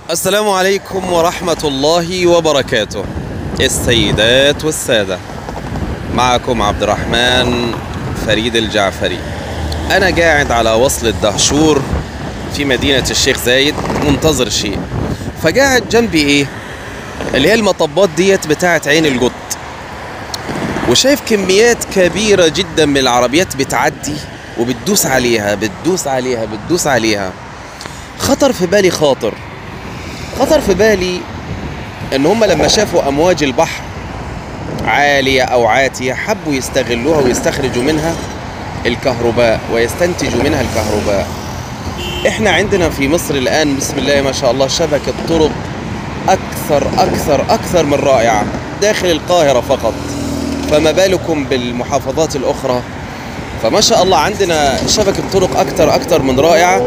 السلام عليكم ورحمة الله وبركاته السيدات والسادة معكم عبد الرحمن فريد الجعفري أنا قاعد على وصل الدهشور في مدينة الشيخ زايد منتظر شيء فقاعد جنبي إيه اللي هي المطبات ديت بتاعت عين القط وشايف كميات كبيرة جدا من العربيات بتعدي وبتدوس عليها بتدوس عليها بتدوس عليها خطر في بالي خاطر خطر في بالي ان هم لما شافوا امواج البحر عاليه او عاتيه حبوا يستغلوها ويستخرجوا منها الكهرباء ويستنتجوا منها الكهرباء احنا عندنا في مصر الان بسم الله ما شاء الله شبكه طرق اكثر اكثر اكثر من رائعه داخل القاهره فقط فما بالكم بالمحافظات الاخرى فما شاء الله عندنا شبكه طرق اكثر اكثر من رائعه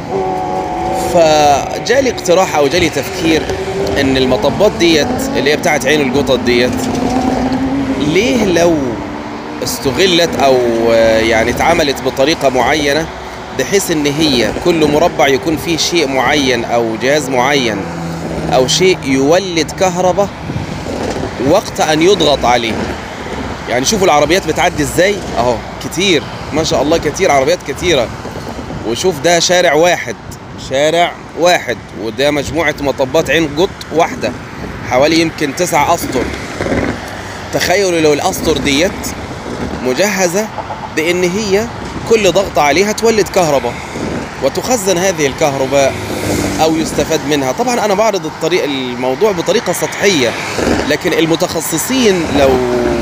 فجالي اقتراح او جالي تفكير ان المطبات ديت اللي هي بتاعت عين القطط ديت ليه لو استغلت او يعني اتعملت بطريقه معينه بحيث ان هي كل مربع يكون فيه شيء معين او جهاز معين او شيء يولد كهرباء وقت ان يضغط عليه يعني شوفوا العربيات بتعدي ازاي اهو كتير ما شاء الله كتير عربيات كتيره وشوف ده شارع واحد شارع واحد وده مجموعة مطبات عين قط واحدة حوالي يمكن تسع أسطر تخيلوا لو الأسطر ديت مجهزة بإن هي كل ضغط عليها تولد كهرباء وتخزن هذه الكهرباء أو يستفاد منها طبعا أنا بعرض الطريق الموضوع بطريقة سطحية لكن المتخصصين لو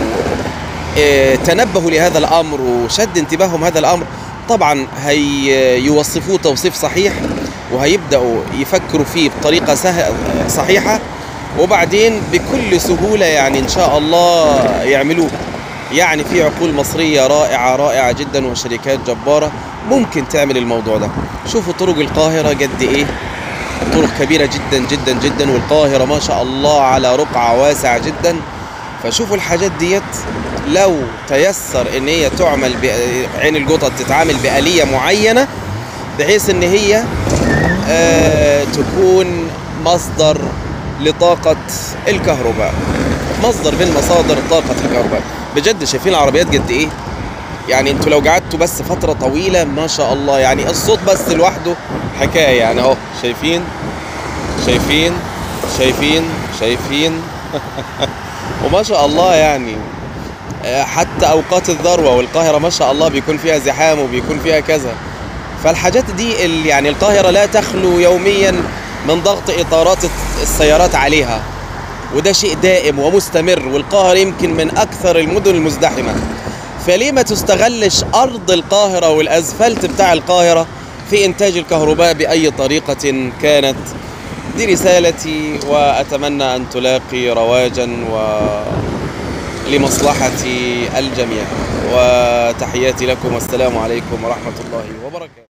اه تنبهوا لهذا الأمر وشد انتباههم هذا الأمر طبعا هيوصفوه توصيف صحيح وهيبداوا يفكروا فيه بطريقه سه... صحيحه وبعدين بكل سهوله يعني ان شاء الله يعملوه يعني في عقول مصريه رائعه رائعه جدا وشركات جباره ممكن تعمل الموضوع ده شوفوا طرق القاهره قد ايه طرق كبيره جدا جدا جدا والقاهره ما شاء الله على رقعه واسعه جدا فشوفوا الحاجات ديت لو تيسر ان هي تعمل بعين القطط تتعامل بآلية معينة بحيث ان هي آه تكون مصدر لطاقة الكهرباء مصدر من مصادر طاقة الكهرباء بجد شايفين العربيات قد ايه يعني انتوا لو قعدتوا بس فترة طويلة ما شاء الله يعني الصوت بس لوحده حكاية يعني اهو شايفين شايفين شايفين شايفين وما شاء الله يعني حتى اوقات الذروه والقاهره ما شاء الله بيكون فيها زحام وبيكون فيها كذا فالحاجات دي اللي يعني القاهره لا تخلو يوميا من ضغط اطارات السيارات عليها وده شيء دائم ومستمر والقاهره يمكن من اكثر المدن المزدحمه فليه ما تستغلش ارض القاهره والاسفلت بتاع القاهره في انتاج الكهرباء باي طريقه كانت دي رسالتي واتمنى ان تلاقي رواجا و لمصلحة الجميع وتحياتي لكم والسلام عليكم ورحمة الله وبركاته